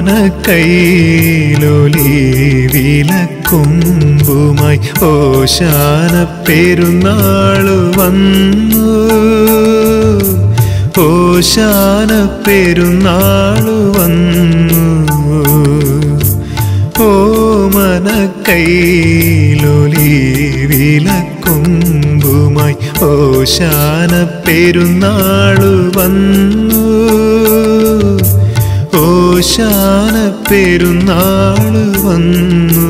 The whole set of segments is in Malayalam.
ഓമന കൈലൊലി വിലക്കൊമ്പുമായി ഓശാന പെരുന്നാളു വന്നു ഓശാന പെരുന്നാളു വന്നു ഓമന കൈലൊലി വിലക്കൊമ്പുമായി ഓശാന പെരുന്നാളു വന്നു ഓശാന പെരുന്നാള് വന്നു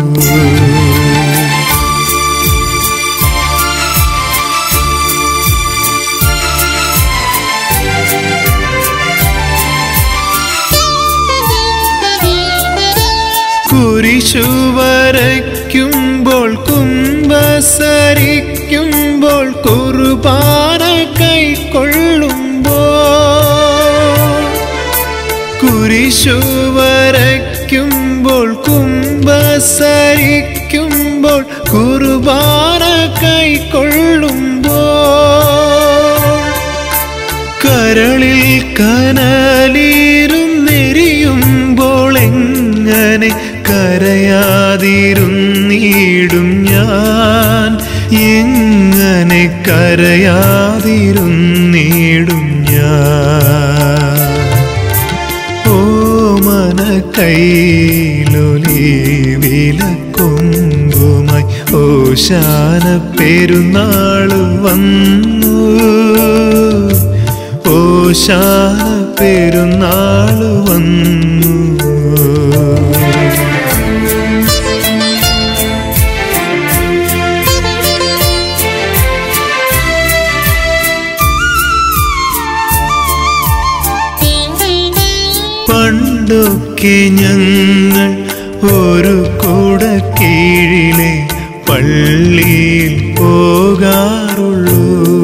കുരിശു വരയ്ക്കുമ്പോൾ കുംഭസരിക്കുമ്പോൾ കുർബാന കൈക്കൊള്ളുമ്പോൾ കുരിശു വരയ്ക്കുമ്പോൾ കുംഭസരിക്കുമ്പോൾ കുർബാന കൈക്കൊള്ളുമ്പോൾ കരളിൽ കനലിരുന്നെരിയുമ്പോൾ എങ്ങനെ കരയാതിരുന്നീടും ഞാൻ എങ്ങനെ കരയാതിരുന്നീടും ഞാൻ ഓമന കൈലൊലി വിലക്കൊമ്പുമായി ഓശാന പെരുന്നാള് വന്നു ഓശാന പെരുന്നാള് വന്നു പണ്ടൊക്കെ ഞങ്ങൾ ഒരു കൂട കീഴിലെ പള്ളിയിൽ പോകാറുള്ളൂ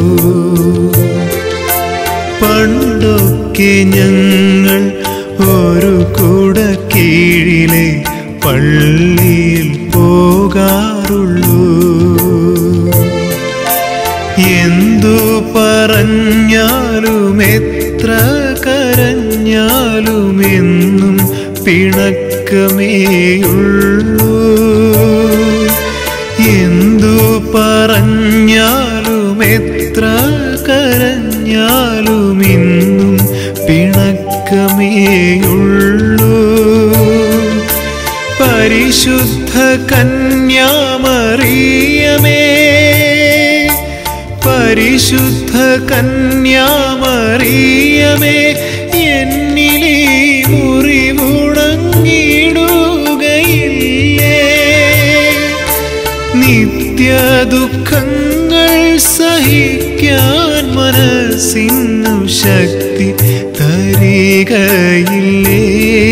പണ്ടൊക്കെ ഞങ്ങൾ ഒരു കൂട കീഴിലെ പള്ളിയിൽ പോകാറുള്ളൂ എന്തു പറഞ്ഞാലും എത്ര കരഞ്ഞാലും എന്നും പിണക്കമേയുള്ളൂ എന്തു പറഞ്ഞാലും എത്ര കരഞ്ഞാലും ഇന്നും പിണക്കമേയുള്ളൂ പരിശുദ്ധ കന്യാമറിയമേ പരിശുദ്ധ കന്യാമറിയമേ എന്നിലീ മുറിവുണങ്ങിടുകയില്ലേ നിത്യ ദുഃഖങ്ങൾ സഹിക്കാൻ മനസ്സിനു ശക്തി തരികയില്ലേ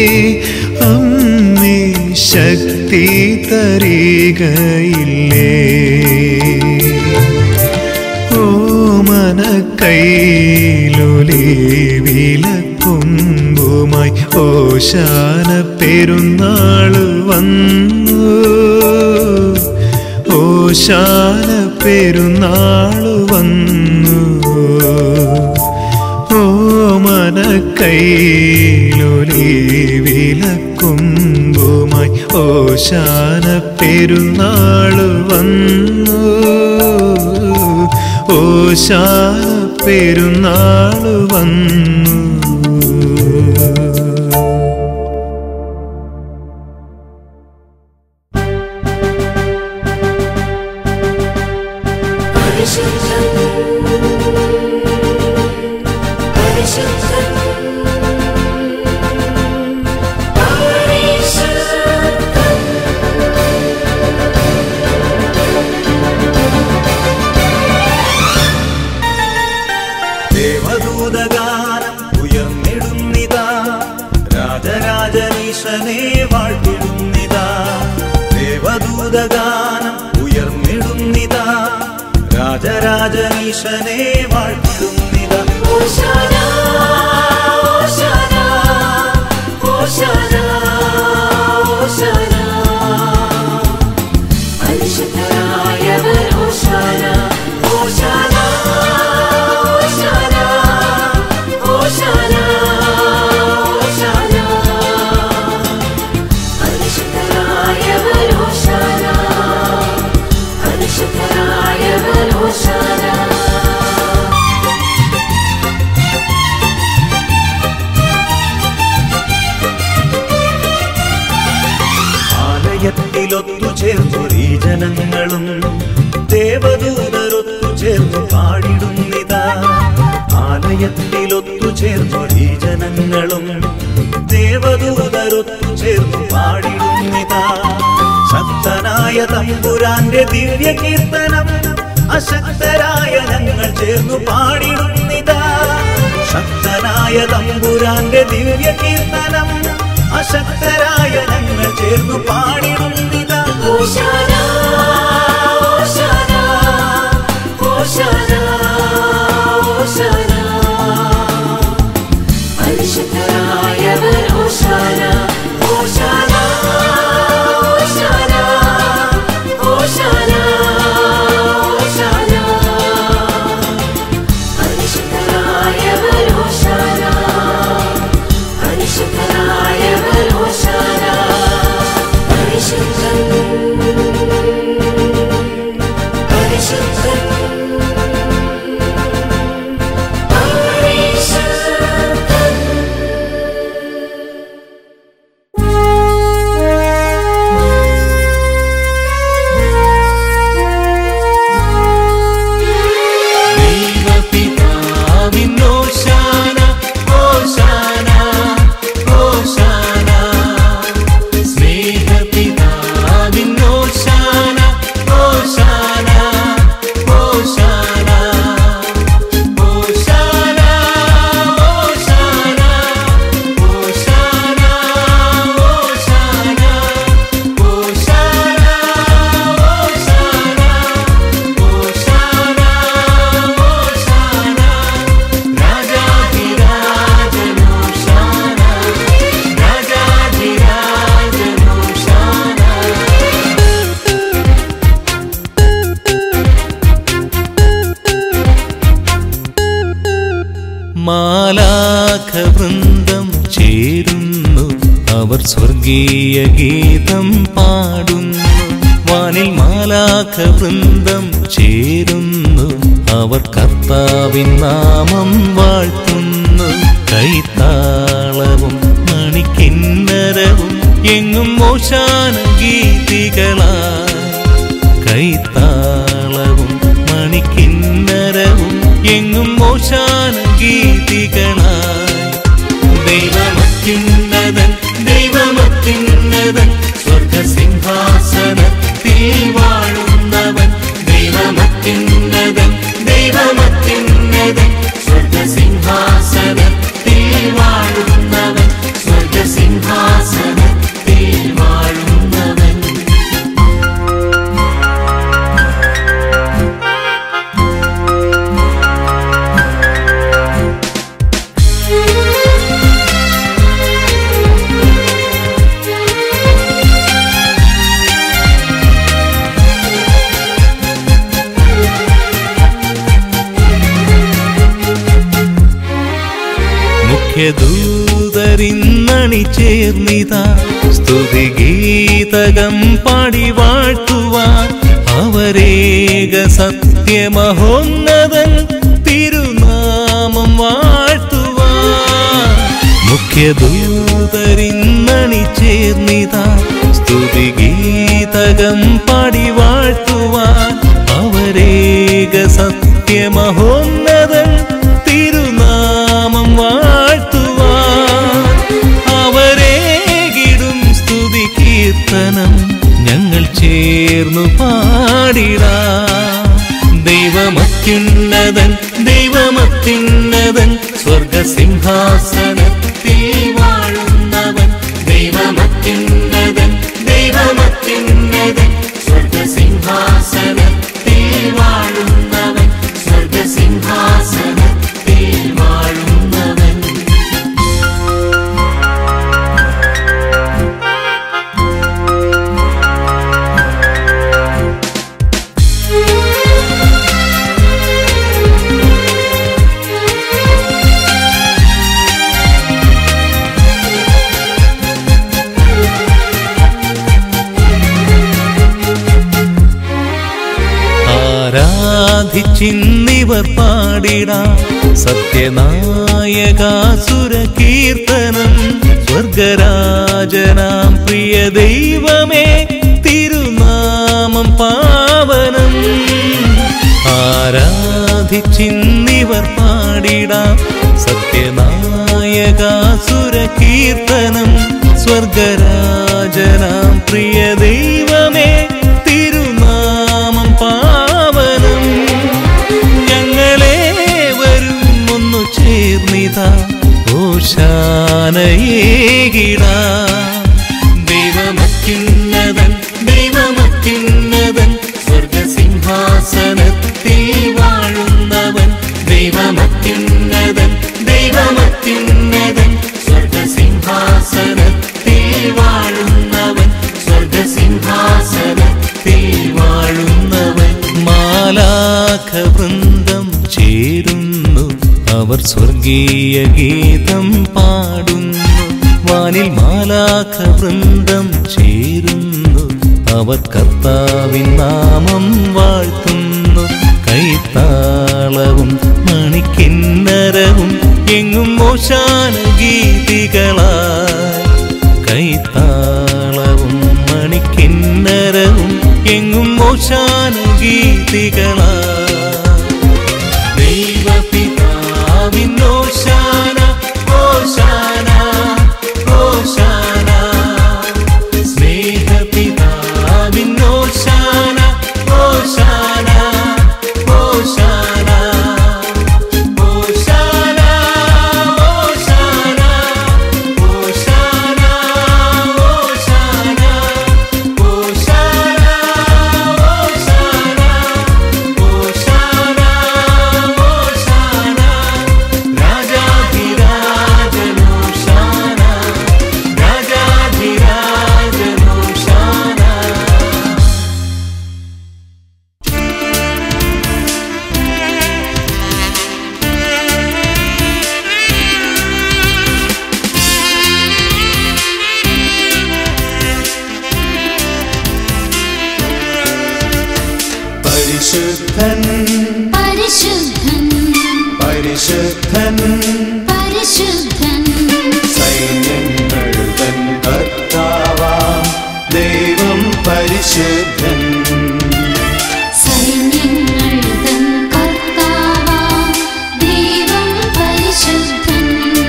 അമ്മേ ശക്തി തരികയില്ലേ ഓമന കൈലൊലി വിലക്കൊമ്പുമായി ഓശാന പെരുന്നാള് വന്നു ഓശാന പെരുന്നാള് വന്നു ഓമന കൈലൊലി വിലക്കൊമ്പുമായി ഓശാന പെരുന്നാള് വന്നു ഓശാന പെരുന്നാള് വന്നു പരിശുദ്ധൻ പരിശുദ്ധൻ പരിശുദ്ധൻ ദേവദൂതഗാനം ഉയർന്നിടുന്നിതാ രാജരാജനീശനെ വാഴ്ത്തിടുന്നിതാ ദേവദൂതഗാനം ഉയർന്നിടുന്നിതാ രാജരാജനീശനെ വാഴ്ത്തിടുന്നിതാ ഓശാന ഓശാന ഓശാന ഓശാന പരിശുദ്ധനായവൻ ഓശാന ഓശാന ഓശാന ഓശാന ഓശാന പാടിടുന്നിതാ ആലയത്തിലൊത്തുചേർന്നൊരീ ജനങ്ങളും ദേവദൂതരൊത്തുചേർന്നു പാടിടുന്നിതാ ശക്തനായ തമ്പുരാന്റെ ദിവ്യ കീർത്തനം അശക്തരായ ഞങ്ങൾ ചേർന്നു പാടിടുന്നിതാ ശക്തനായ തമ്പുരാന്റെ ദിവ്യ കീർത്തനം അശക്തരായ ഞങ്ങൾ ചേർന്നു പാടിടുന്നിതാ ഓശാന ഓശാന ഓശാന ഓശാന പരിശുദ്ധനായവൻ ഓശാന ഓശാന ഓശാന ഓശാന ഓശാന പരിശുദ്ധനായവൻ ഓശാന പരിശുദ്ധനായവൻ ഓശാന പരിശുദ്ധൻ പരിശുദ്ധൻ പരിശുദ്ധൻ ദൈവപിതാവിന്നോശാന, ഓശാന, ഓശാന. സ്നേഹപിതാവിന്നോശാന, ഓശാന, ഓശാന. ഓശാന, ഓശാന, ഓശാന, ഓശാന. ഓശാന, ഓശാന. ഓശാന, ഓശാന, രാജാധിരാജനോശാന, രാജാധിരാജനോശാന. മാലാഖ വൃന്ദം ചേരുന്നു അവർ സ്വർഗീയ ഗീതം പാടുന്നു വാനിൽ മാലാഖ വൃന്ദം ചേരുന്നു അവർ കർത്താവിൻ നാമം വാഴ്ത്തുന്നു കൈത്താളവും മണിക്കിന്നരവും എങ്ങും മോശാന ഗീതികളായി കൈത്താളവും മണിക്കിന്നരവും എങ്ങും മോശാന ഗീതികളായി ദൈവമത്യുന്നതൻ ദൈവമത്യുന്നതൻ സ്വർഗസിംഹാസനത്തിൽ വാഴുന്നവൻ ദൈവമത്യുന്നതൻ ദൈവമത്യുന്നതൻ സ്വർഗസിംഹാസനത്തിൽ വാഴുന്നവൻ സ്വർഗസിംഹാസനത്തിൽ വാഴുന്നവൻ മുഖ്യദൂതരിന്നണി ചേർന്നിതാ സ്തുതിഗീതകം പാടി വാഴ്ത്തുവാൻ അവരേക സത്യമഹോന്നതൻ തിരുനാമം വാഴ്ത്തുവാൻ മുഖ്യദൂതരിന്നണി ചേർന്നിതാ സ്തുതിഗീതകം പാടി വാഴ്ത്തുവാൻ അവരേക സത്യമഹോന്നതൻ തിരുനാമം വാഴ്ത്തുവാൻ അവരേകിടും സ്തുതി കീർത്തനം ഞങ്ങൾ ചേർന്നു പാടിടാം ദൈവമത്യുന്നതൻ ദൈവമത്യുന്നതൻ സ്വർഗസിംഹാസനത്തിൽ വാഴുന്നവൻ ദൈവമത്യുന്നതൻ ദൈവമത്യുന്നതൻ സ്വർഗസിംഹാസനത്തിൽ വാഴുന്നവൻ സ്വർഗസിംഹാസനത്തിൽ വാഴുന്നവൻ ആരാധിച്ചിന്നിവർ പാടിടാം സത്യനായകാസുര കീർത്തനം സ്വർഗരാജനാം പ്രിയ ദൈവമേ തിരുനാമം പാവനം ആരാധിച്ചിന്നിവർ ആരാധിച്ചിന്നിവർ പാടിടാം സത്യനായകാസുര കീർത്തനം സ്വർഗരാജനാം പ്രിയ ദൈവമേ തിരുനാമം പാവനം ഞങ്ങളേവരും ഒന്നു ചേർന്നിത ഓശാനയേകിടാ ദൈവമത്യുന്നതൻ ദൈവമത്യുന്നതൻ സ്വർഗസിംഹാസനത്തിൽ വാഴുന്നവൻ ദൈവമത്യുന്നതൻ ദൈവമത്യുന്നതൻ സ്വർഗസിംഹാസനത്തിൽ വാഴുന്നവൻ സ്വർഗസിംഹാസനത്തിൽ വാഴുന്നവൻ മാലാഖ വൃന്ദം ചേരുന്നു അവർ സ്വർഗീയ ഗീതം പാടുന്നു വാനിൽ മാലാഖ വൃന്ദം ചേരുന്നു അവർ കർത്താവിൻ നാമം വാഴ്ത്തുന്നു കൈത്താളവും മണിക്കിന്നരവും എങ്ങും മോശാന ഗീതികളായി കൈത്താളവും മണിക്കിന്നരവും എങ്ങും മോശാന ഗീതികളായി ദൈവപിതാവിൻ ഓശാന ഓശാന ഓശാന സ്നേഹപിതാവിൻ ഓശാന ഓശാന ഓശാന ഓശാന ഓശാന ഓശാന ഓശാന ഓശാന ഓശാന ഓശാന ഓശാന രാജാധിരാജനോശാന രാജാധിരാജനോശാന പരിശുദ്ധൻ പരിശുദ്ധൻ പരിശുദ്ധൻ പരിശുദ്ധൻ സൈന്യങ്ങൾ തൻ കർത്താവാം ദൈവം പരിശുദ്ധൻ സൈന്യങ്ങൾ തൻ കർത്താവാം ദൈവം പരിശുദ്ധൻ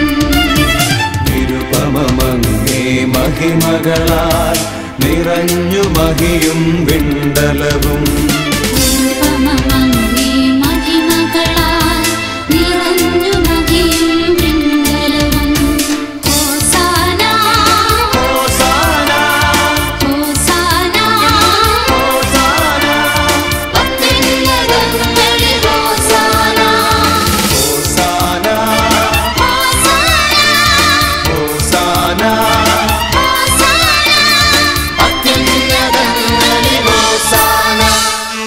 നിരുപമമങ്ങേ മഹിമകളാൽ നിറഞ്ഞു മഹിയും വിണ്ടലവും നിരുപമമങ്ങേ മഹിമകളാൽ നിറഞ്ഞു മഹിയും വിണ്ടലവും. ഹോസാന, ഹോസാന, ഹോസാന, ഹോസാന, അത്യുന്നതങ്ങളിൽ ഹോസാന, ഹോസാന, ഹോസാന, ഹോസാന. ഹോസാന, അത്യുന്നതങ്ങളിൽ ഹോസാന.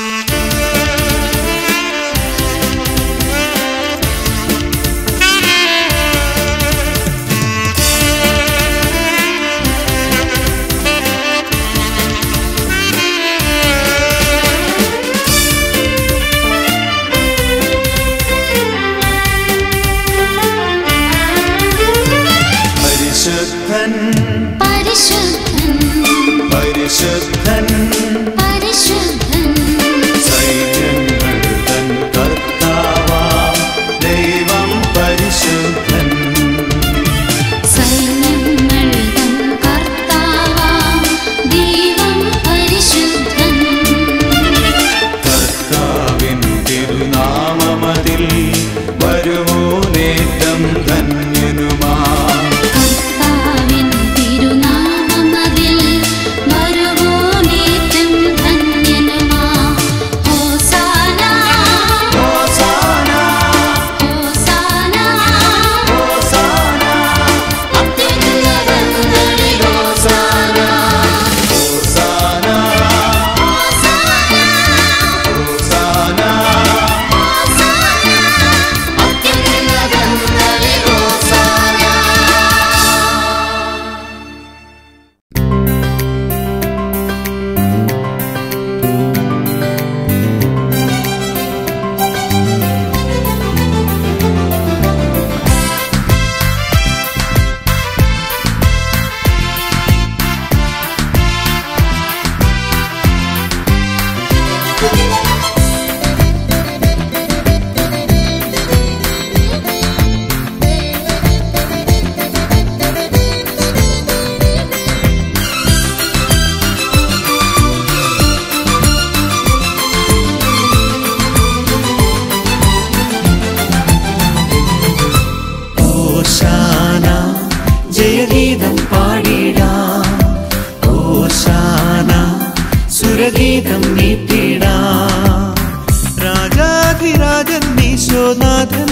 ജയഗീതം നീട്ടിടാം രാജാധിരാജൻ ഈശോനാഥൻ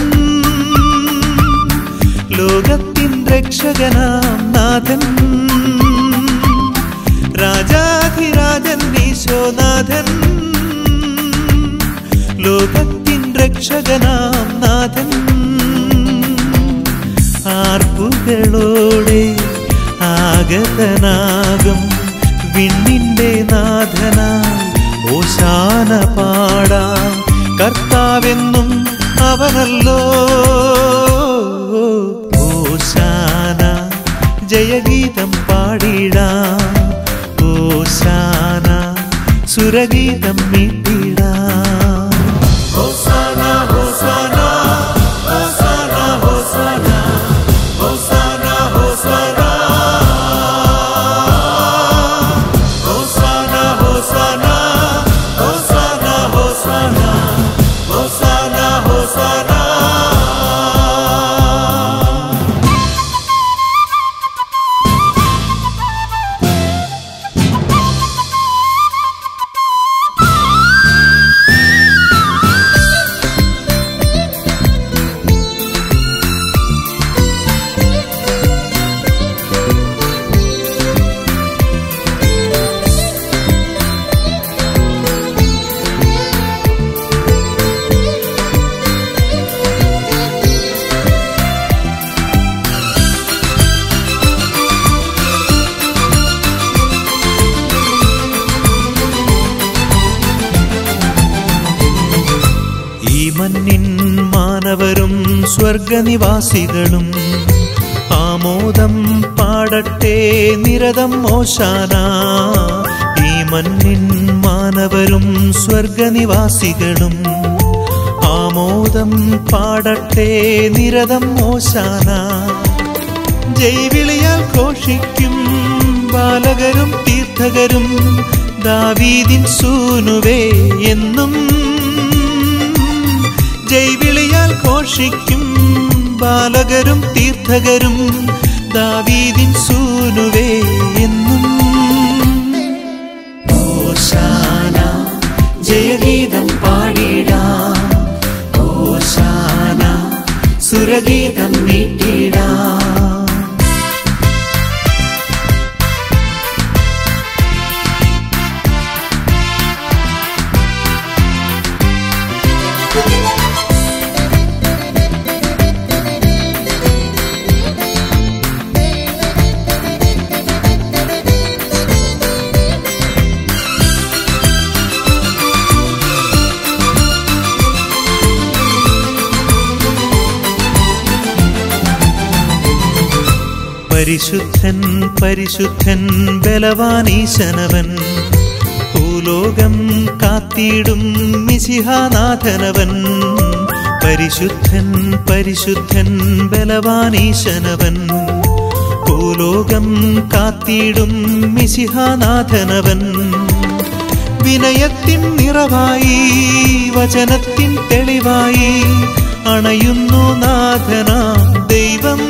ലോകത്തിൻ രക്ഷകനാം നാഥൻ രാജാധിരാജൻ ഈശോനാഥൻ ലോകത്തിൻ രക്ഷകനാം നാഥൻ ആർപ്പുകളോടെ ആഗതനാകും വിണ്ണിന്റെ നാഥനായി ഓശാന പാടാം കർത്താവെന്നും അവനല്ലോ ഓശാന ജയഗീതം പാടിടാം ഓശാന സുരഗീതം മീട്ടിടാം ഹോസാന ഹോസാന ഹോസാന ഹോസാന ഹോസാന ഹോസാന ഹോസാന ഹോസാന ഹോസാന ഹോസാന ഹോസാന ഹോസാന ഈ മണ്ണിൻ മാനവരും സ്വർഗനിവാസികളും ആമോദം പാടട്ടെ നിരതം ഓശാന ഈ മണ്ണിൻ മാനവരും സ്വർഗനിവാസികളും ആമോദം പാടട്ടെ നിരതം ഓശാന ജൈവിളിയാൽ ഘോഷിക്കും ബാലകരും തീർത്ഥകരും ദാവീദിൻ സൂനുവേ എന്നും ജൈവിളിയാൽ ഘോഷിക്കും ബാലകരും തീർത്ഥകരും ദാവീദിൻ സൂനുവേ എന്നും ഓശാന ജയഗീതം പാടിടാം ഓശാന സുരഗീതം നീട്ടിടാം പരിശുദ്ധൻ പരിശുദ്ധൻ ബലവാനീശനവൻ ഭൂലോകം കാത്തിടും മിശിഹാനാഥനവൻ പരിശുദ്ധൻ പരിശുദ്ധൻ ബലവാനീശനവൻ ഭൂലോകം കാത്തിടും മിശിഹാനാഥനവൻ വിനയത്തിൻ നിറവായി വചനത്തിൻ തെളിവായി അണയുന്നു നാഥനാം ദൈവം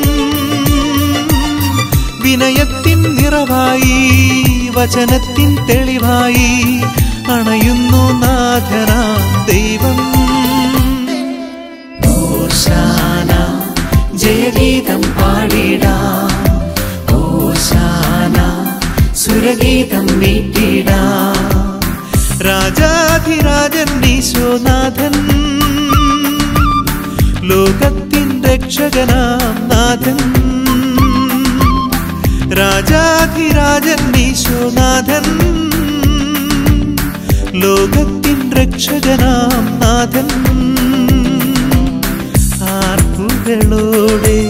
വിനയത്തിൻ നിറവായി വചനത്തിൻ തെളിവായി അണയുന്നു നാഥനാം ദൈവം ഓശാന ജയഗീതം പാടിടാം ഓശാന സുരഗീതം നീട്ടിടാം രാജാധിരാജൻ ഈശോനാഥൻ ലോകത്തിൻ രക്ഷകനാം നാഥൻ രാജാധിരാജൻ ഈശോനാഥൻ ലോകത്തിൻ രക്ഷകനാം നാഥൻ ആർപ്പുകളോടെ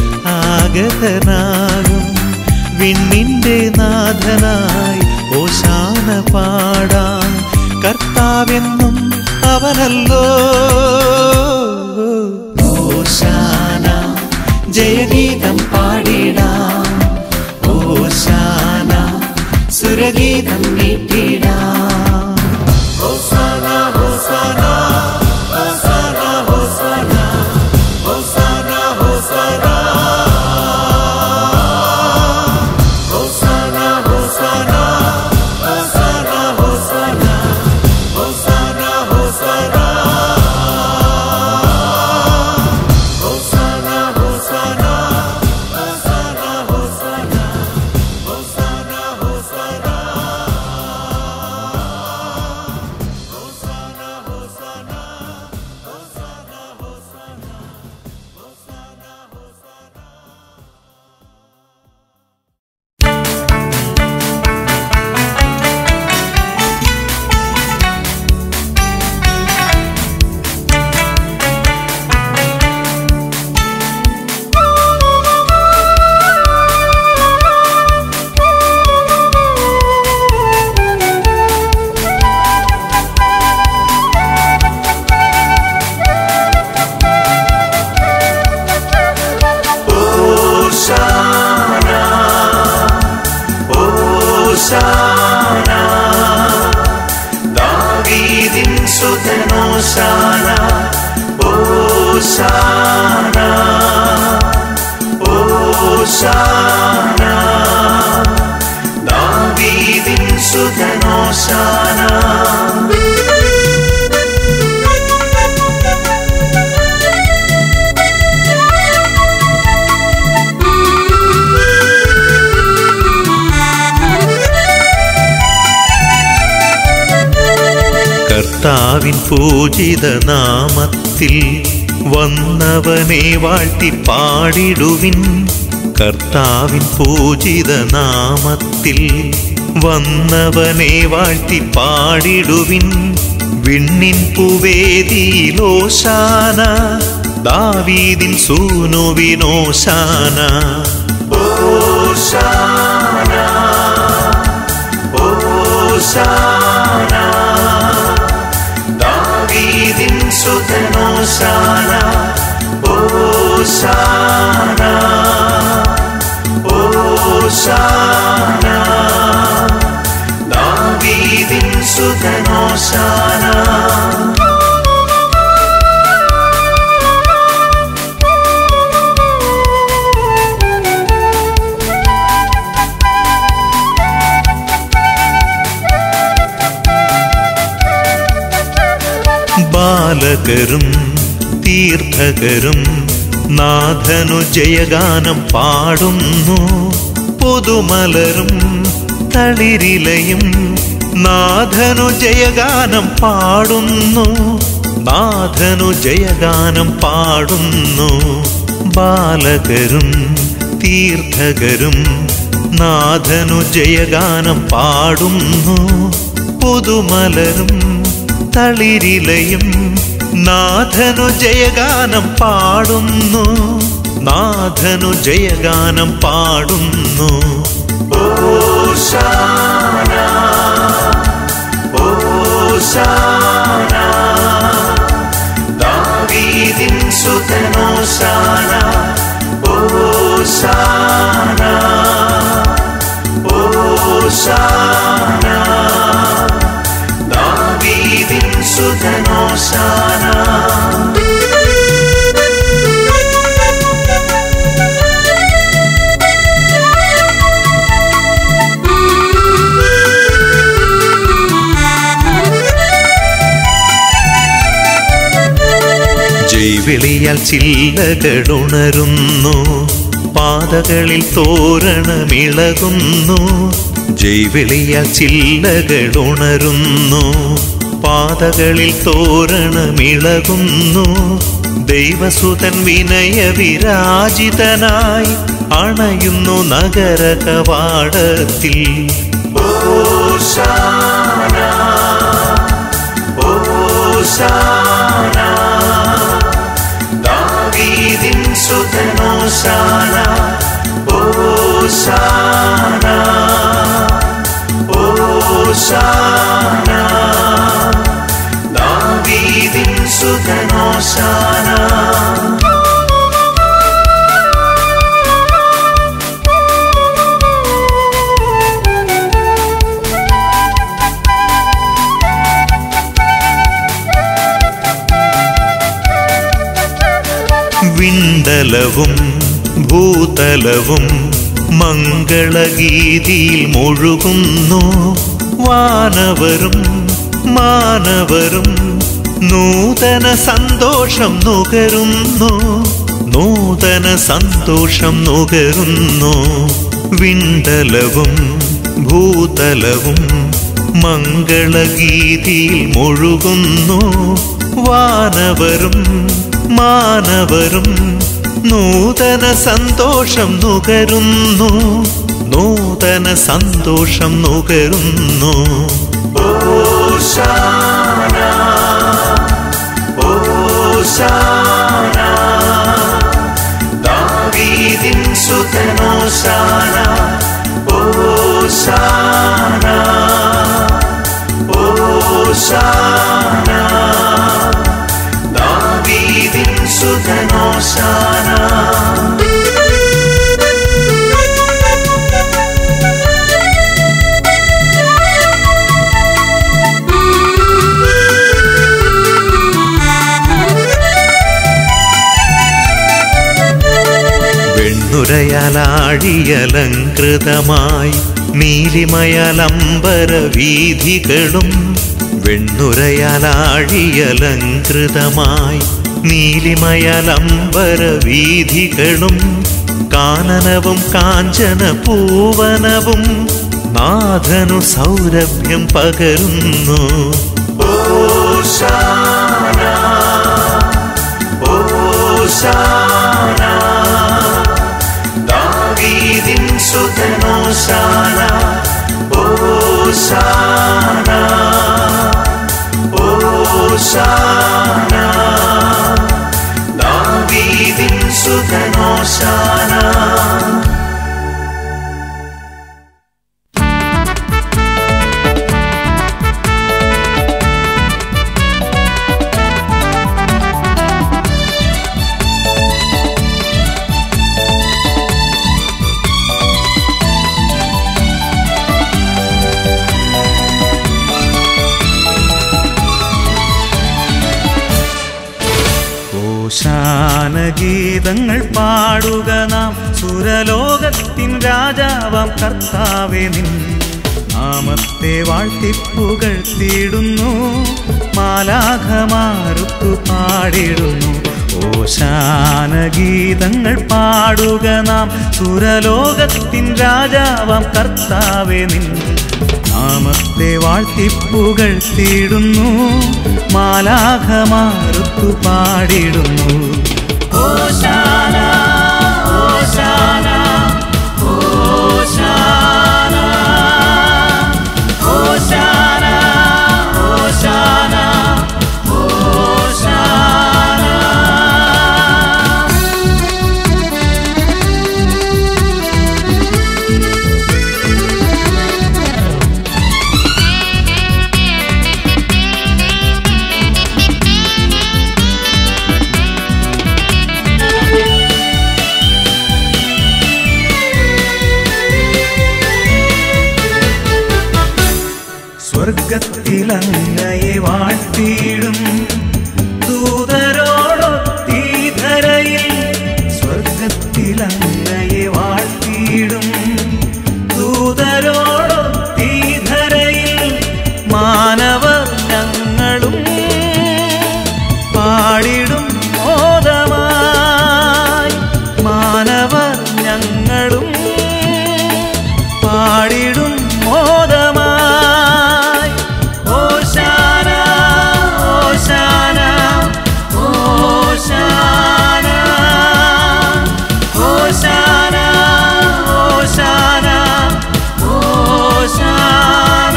ആഗതനാകും വിണ്ണിന്റെ നാഥനായി ഓശാന പാടാം കർത്താവെന്നും അവനല്ലോ ഓശാന ജയഗീതം പാടിടാം ഓശാന സുരഗീതം നീട്ടിടാം ഹോസാന ഹോസാന ഹോസാന ഹോസാന ഹോസാന ഹോസാന ഹോസാന ഹോസാന ഹോസാന ഹോസാന സുതനോശാന കർത്താവിൻ പൂജിത നാമത്തിൽ വന്നവനെ വാഴ്ത്തി പാടിടുവിൻ കർത്താവിൻ പൂജിത നാമത്തിൽ വന്നവനെ വാഴ്ത്തി പാടിടുവിൻ വിണ്ണിൻ പുവേദിയിലോശാന ദാവീദിൻ സൂനുവിനോശാന ഓശാന ഓശാന ദാവീദിൻ സുതനോശാന ഓശാന ഓശാന ദാവീദിൻ സുതനോശാന ബാലകരും തീർത്ഥകരും നാഥനു ജയഗാനം പാടുന്നു പുതുമലരും തളിരിലയും നാഥനു ജയഗാനം പാടുന്നു നാഥനു ജയഗാനം പാടുന്നു ബാലകരും തീർത്ഥകരും നാഥനു ജയഗാനം പാടുന്നു പുതുമലരും തളിരിലയും നാഥനു ജയഗാനം പാടുന്നു നാഥനു ജയഗാനം പാടുന്നു ഓശാന ഓശാന ദാവീദിൻ സുതനോശാന ഓശാന ഓശാന ദാവീദിൻ സുതനോശാന ജൈവിളിയാൽ ചില്ലകളുണരുന്നു പാതകളിൽ തോരണമിളകുന്നു ജൈവിളിയാൽ ചില്ലകളുണരുന്നു പാതകളിൽ തോരണമിളകുന്നു ദൈവസുതൻ വിനയ വിരാജിതനായി അണയുന്നു നഗര കവാടത്തിൽ ഓശാന ഓശാന ദാവീദിൻ സുതനോശാന ഓശാന ഓശാന ദാവീദിൻ സുതനോശാന വിണ്ടലവും ഭൂതലവും മംഗളഗീതിയിൽ മുഴുകുന്നു വാനവരും മാനവരും നൂതന സന്തോഷം നുകരുന്നു നൂതന സന്തോഷം നുകരുന്നു വിണ്ടലവും ഭൂതലവും മംഗളഗീതിയിൽ മുഴുകുന്നു വാനവരും മാനവരും നൂതന സന്തോഷം നുകരുന്നു നൂതന സന്തോഷം നുകരുന്നു ഓശാന ഓശാന ദാവീദിൻ സുതനോശാന ഓശാന ഓശാന ദാവീദിൻ സുതനോശാന വെണ്ണുരയാലാഴിയലങ്കൃതമായി നീലിമയലംബര വീഥികളും വെണ്ണുരയാലാഴിയലങ്കൃതമായി നീലിമയലംബര വീഥികളും കാനനവും കാഞ്ചന പൂവനവും നാഥനു സൗരഭ്യം പകരുന്നു ഓശാന ഓശാന ദാവീദിൻ സുതനോശാന ഓശാന ഓശാന ദാവീദിൻ സുതനോശാന ഓശാനഗീതങ്ങൾ പാടുക നാം സുരലോകത്തിൻ രാജാവാം കർത്താവെ നിൻ നാമത്തെ വാഴ്ത്തിപ്പുകൾ തീടുന്നു മാലാഖമാരുത്തു പാടിടുന്നു ഓശാനഗീതങ്ങൾ പാടുക നാം സുരലോകത്തിൻ രാജാവാം കർത്താവെ നിൻ നാമത്തെ വാഴ്ത്തിപ്പുകൾ തീടുന്നു മാലാഖമാരുത്തു പാടിടുന്നു ഓശാന ഓശാന ഓശാന ഓശാന ഓശാന ഓശാന സ്വർഗത്തിലങ്ങയെ വാഴ്ത്തിയിടും ദൂതരോടൊത്തീ ധരയിൽ സ്വർഗത്തിലങ്ങയെ വാഴ്ത്തിയിടും ദൂതരോടൊത്തീ ധരയിൽ മാനവർ ഞങ്ങളും പാടിടും മോദമായി മാനവർ ഞങ്ങളും പാടിടും മോദമായി ഓശാന ഓശാന ഓശാന ഓശാന ഓശാന ഓശാന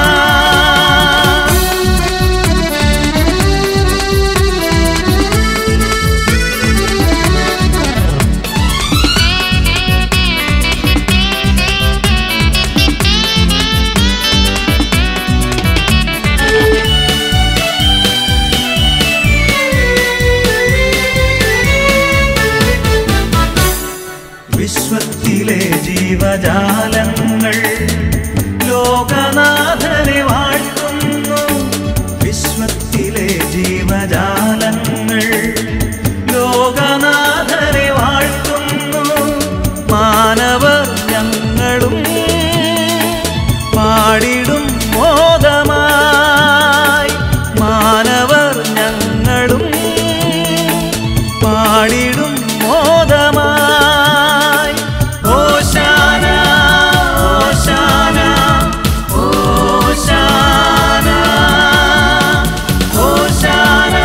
വിശ്വത്തിലെ ജീവജാലങ്ങൾ ലോകനാഥനെ വാഴ്ത്തുന്നു വിശ്വത്തിലെ ജീവജാലങ്ങൾ ലോകനാഥനെ വാഴ്ത്തുന്നു മാനവർ ഞങ്ങളും പാടിടും മോദമായി മാനവർ ഞങ്ങളും പാടിടും മോദമായി ഓശാന ഓശാന ഓശാന ഓശാന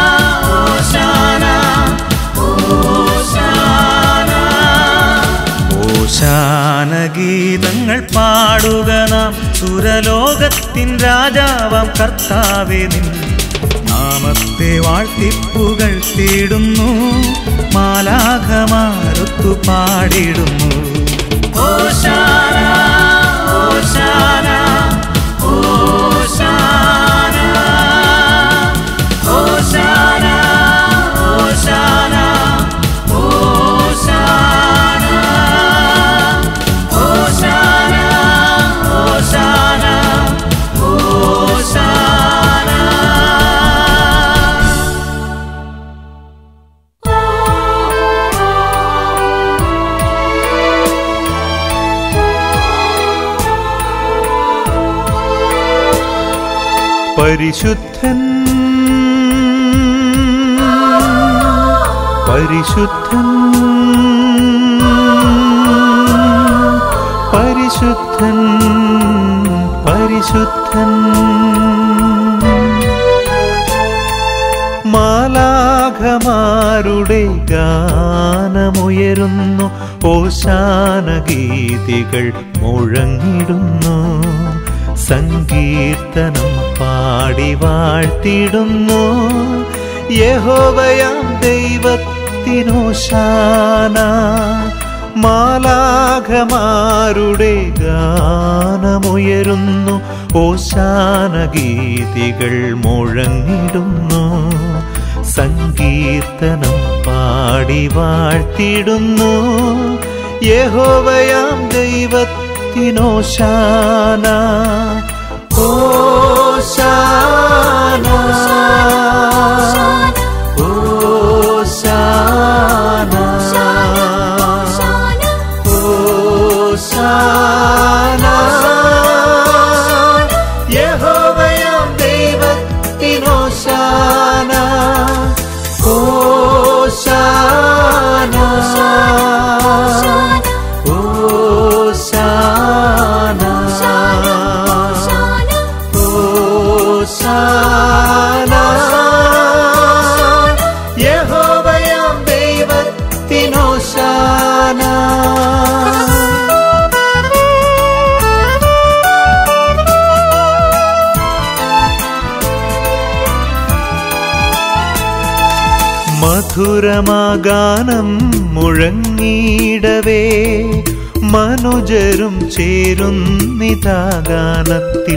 ഓശാന ഓശാന ഗീതങ്ങൾ പാടുക നാം സുരലോകത്തിൻ രാജാവാം കർത്താവെ നിൻ നാമത്തെ വാഴ്ത്തിപ്പുകൾ തീടുന്നു മാലാഖമാരുത്തു പാടിടുന്നു ഓശാന ഓശാന ഓശാന ഓശാന ഓശാന ഓശാന ഓശാന ഓശാന ഓശാന ഓ പരിശുദ്ധൻ പരിശുദ്ധൻ പരിശുദ്ധൻ പരിശുദ്ധൻ മാലാഖമാരുടെ ഗാനമുയരുന്നു ഓശാന ഗീതികൾ മുഴങ്ങിടുന്നു സങ്കീർത്തനം പാടി വാഴ്ത്തിടുന്നു യഹോവയാം ദൈവത്തിനോശാന മാലാഖമാരുടെ ഗാനമുയരുന്നു ഓശാന ഗീതികൾ മുഴങ്ങിടുന്നു സങ്കീർത്തനം പാടി വാഴ്ത്തിടുന്നു യഹോവയാം ദൈവത്തിനോശാന ഓശാന ഓശാന യഹോവയാം ദൈവത്തിനോശാന ഓശാന ഓശാന ഓശാന യഹോവയാം ദൈവത്തിനോശാന മധുരമാഗാനം മുഴങ്ങിയിടവേ മനുജരും ചേരുന്നിതാഗാനത്തിൽ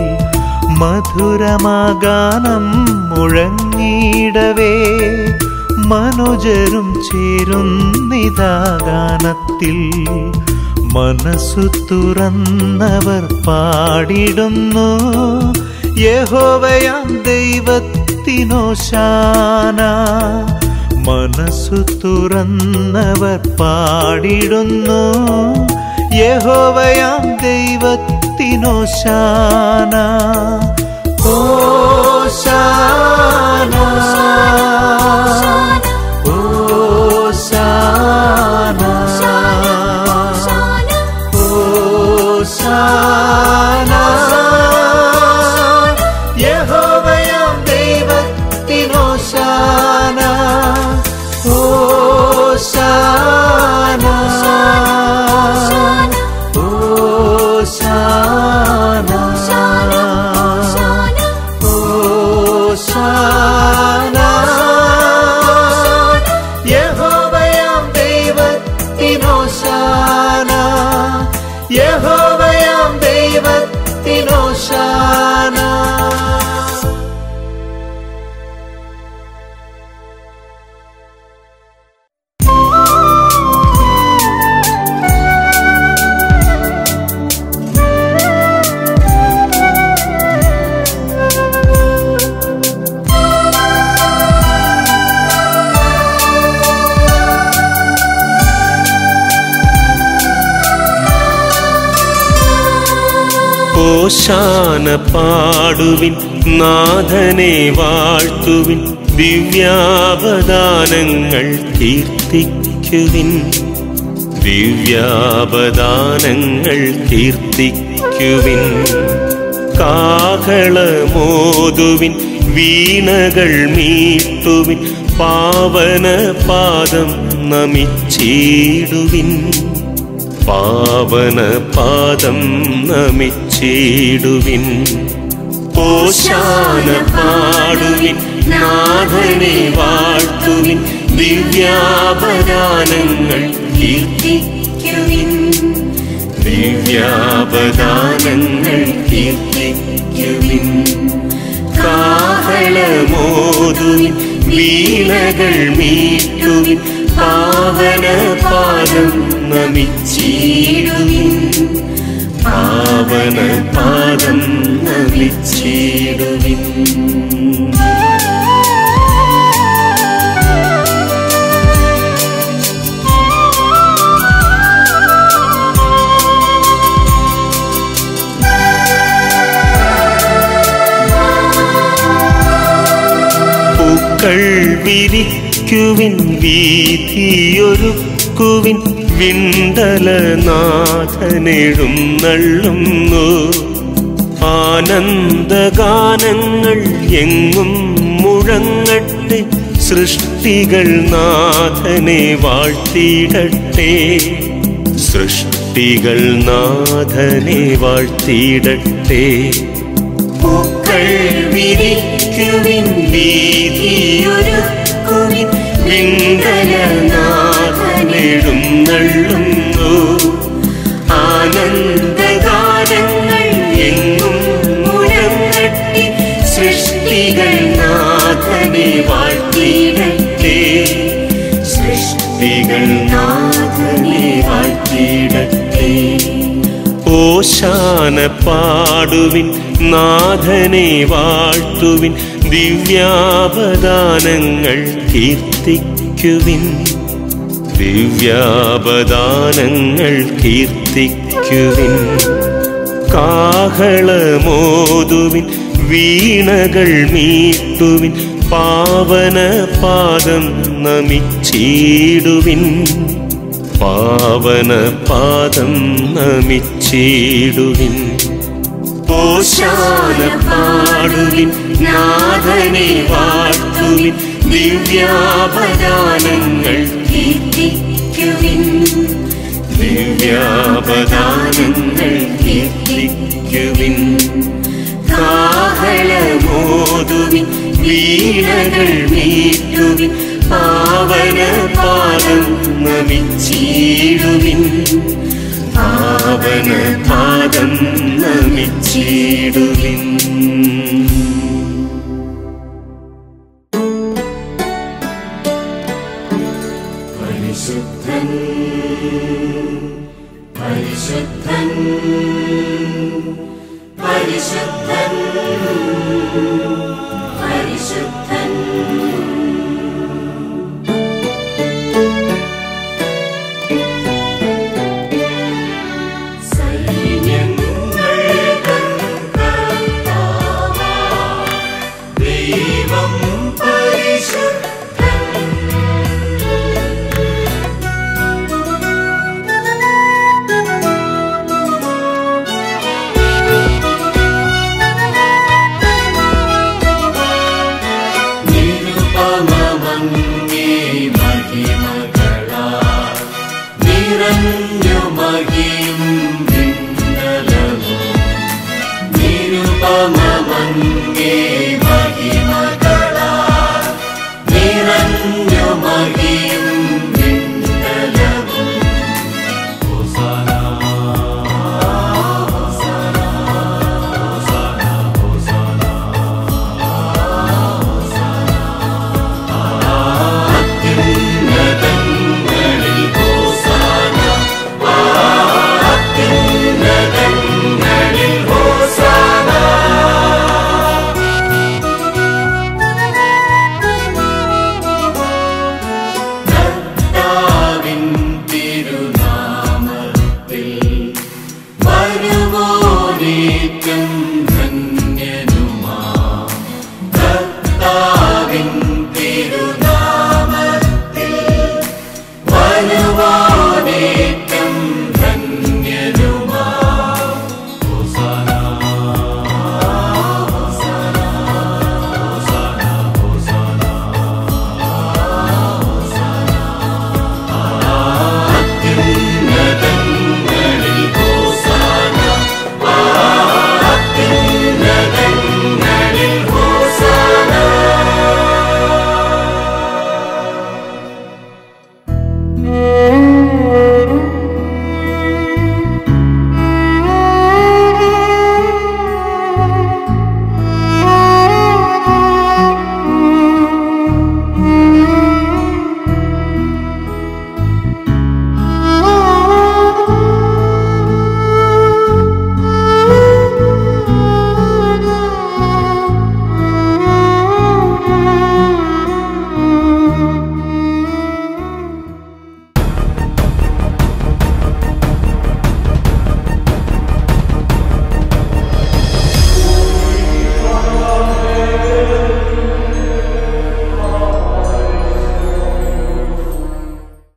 മധുരമാഗാനം മുഴങ്ങിയിടവേ മനുജരും ചേരുന്നിതാഗാനത്തിൽ മനസ്സു തുറന്നവർ പാടിടുന്നു യഹോവയാം ദൈവത്തിനോശാന മനസ്സു തുറന്നവർ പാടിടുന്നു യഹോവയാം ദൈവത്തിനോശാന ഓശാന ഓശാന യഹോവയാം ദൈവത്തിനോശാന ഓശാന ഓശാന ഓശാന യഹോവയാം ദൈവത്തിനോശാന യഹോവയാം ദൈവത്തിനോശാന ഓശാന പാടുവിൻ നാഥനെ വാഴ്ത്തുവിൻ ദിവ്യാവദാനങ്ങൾ കീർത്തിക്കുവിൻ ദിവ്യാവദാനങ്ങൾ കീർത്തിക്കുവിൻ കാഹളമോതുവിൻ വീണകൾ മീട്ടുവിൻ പാവന പാദം നമിച്ചിടുവിൻ പാവന പാദം നമിച്ചിടുവിൻ ഓശാന പാടുവിൻ നാഥനെ വാഴ്ത്തുവിൻ ദിവ്യാപദാനങ്ങൾ കീർത്തിക്കുവിൻ ദിവ്യാപദാനങ്ങൾ കീർത്തിക്കുവിൻ കാഹളമോതുവിൻ വീണകൾ മീട്ടുവിൻ പാവന പാദം നമിച്ചിടുവിൻ പാവന പാദം നമിച്ചിടുവിൻ ആ വിരിക്കുവിൻ വീതിയൊരുക്കുവിൻ വിണ്ടലനാഥനെഴുന്നള്ളുന്നു ആനന്ദഗാനങ്ങൾ എങ്ങും മുഴങ്ങട്ടെ സൃഷ്ടികൾ നാഥനെ വാഴ്ത്തിയിടട്ടെ സൃഷ്ടികൾ നാഥനെ വാഴ്ത്തിയിടട്ടെ പൂക്കൾ വിരിക്കുവിൻ വീതിയൊരുക്കുവിൻ വിണ്ടലനാഥനെഴുന്നള്ളുന്നു ആനന്ദഗാനങ്ങൾ എങ്ങും മുഴങ്ങട്ടെ സൃഷ്ടികൾ നാഥനെ വാഴ്ത്തിയിടട്ടെ സൃഷ്ടികൾ നാഥനെ വാഴ്ത്തിയിടട്ടെ ഓശാന പാടുവിൻ നാഥനെ വാഴ്ത്തുവിൻ ദിവ്യാപദാനങ്ങൾ കീർത്തിക്കുവിൻ ദിവ്യാപദാനങ്ങൾ കീർത്തിക്കുവിൻ കാഹളമോതുവിൻ വീണകൾ മീട്ടുവിൻ പാവന പാദം നമിച്ചിടുവിൻ പാവന പാദം നമിച്ചിടുവിൻ ഓശാന പാടുവിൻ നാഥനെ വാഴ്ത്തുവിൻ ദിവ്യാപദാനങ്ങൾ കീർത്തിക്കുവിൻ ദിവ്യാപദാനങ്ങൾ കീർത്തിക്കുവിൻ കാഹളമോതുവിൻ വീണകൾ മീട്ടുവിൻ പാവന പാദം നമിച്ചിടുവിൻ പാവന പാദം നമിച്ചിടുവിൻ പരിശുദ്ധൻ പരിശുദ്ധൻ പരിശുദ്ധൻ പരിശുദ്ധൻ ദൈവം പരിശുദ്ധൻ നിരുപമമങ്ങേ മഹിമകളാൽ നിറഞ്ഞു മഹിം